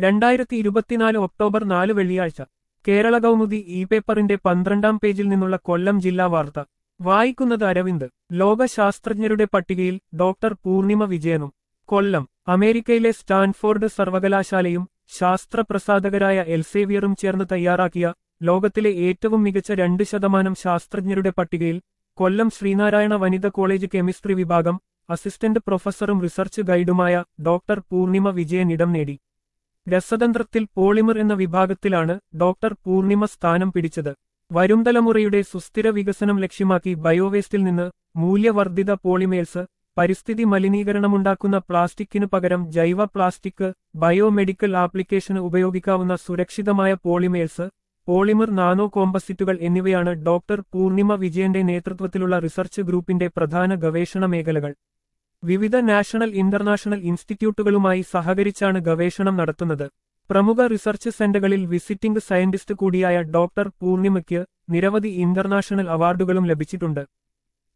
രണ്ടായിരത്തി ഇരുപത്തിനാല് ഒക്ടോബർ നാല് വെള്ളിയാഴ്ച കേരള കൗമുദി ഇ പേപ്പറിന്റെ പന്ത്രണ്ടാം പേജിൽ നിന്നുള്ള കൊല്ലം ജില്ലാ വാർത്ത വായിക്കുന്നത് അരവിന്ദ് ലോക ശാസ്ത്രജ്ഞരുടെ പട്ടികയിൽ ഡോക്ടർ പൂർണിമ വിജയനും കൊല്ലം അമേരിക്കയിലെ സ്റ്റാൻഫോർഡ് സർവകലാശാലയും ശാസ്ത്രപ്രസാധകരായ എൽസേവിയറും ചേർന്ന് തയ്യാറാക്കിയ ലോകത്തിലെ ഏറ്റവും മികച്ച രണ്ട് ശതമാനം ശാസ്ത്രജ്ഞരുടെ പട്ടികയിൽ കൊല്ലം ശ്രീനാരായണ വനിത കോളേജ് കെമിസ്ട്രി വിഭാഗം അസിസ്റ്റന്റ് പ്രൊഫസറും റിസർച്ച് ഗൈഡുമായ ഡോക്ടർ പൂർണിമ വിജയൻ ഇടം നേടി രസതന്ത്രത്തിൽ പോളിമർ എന്ന വിഭാഗത്തിലാണ് ഡോക്ടർ പൂർണിമ സ്ഥാനം പിടിച്ചത് വരും തലമുറയുടെ സുസ്ഥിര വികസനം ലക്ഷ്യമാക്കി ബയോവേസ്റ്റിൽ നിന്ന് മൂല്യവർദ്ധിത പോളിമേഴ്സ് പരിസ്ഥിതി മലിനീകരണമുണ്ടാക്കുന്ന പ്ലാസ്റ്റിക്കിനു പകരം ജൈവ പ്ലാസ്റ്റിക് ബയോമെഡിക്കൽ ആപ്ലിക്കേഷന് ഉപയോഗിക്കാവുന്ന സുരക്ഷിതമായ പോളിമേഴ്സ് പോളിമർ നാനോ കോമ്പസിറ്റുകൾ എന്നിവയാണ് ഡോക്ടർ പൂർണിമ വിജയന്റെ നേതൃത്വത്തിലുള്ള റിസർച്ച് ഗ്രൂപ്പിന്റെ പ്രധാന ഗവേഷണ മേഖലകൾ വിവിധ നാഷണൽ ഇന്റർനാഷണൽ ഇൻസ്റ്റിറ്റ്യൂട്ടുകളുമായി സഹകരിച്ചാണ് ഗവേഷണം നടത്തുന്നത് പ്രമുഖ റിസർച്ച് സെന്ററുകളിൽ വിസിറ്റിംഗ് സയന്റിസ്റ്റ് കൂടിയായ ഡോക്ടർ പൂർണിമയ്ക്ക് നിരവധി ഇന്റർനാഷണൽ അവാർഡുകളും ലഭിച്ചിട്ടുണ്ട്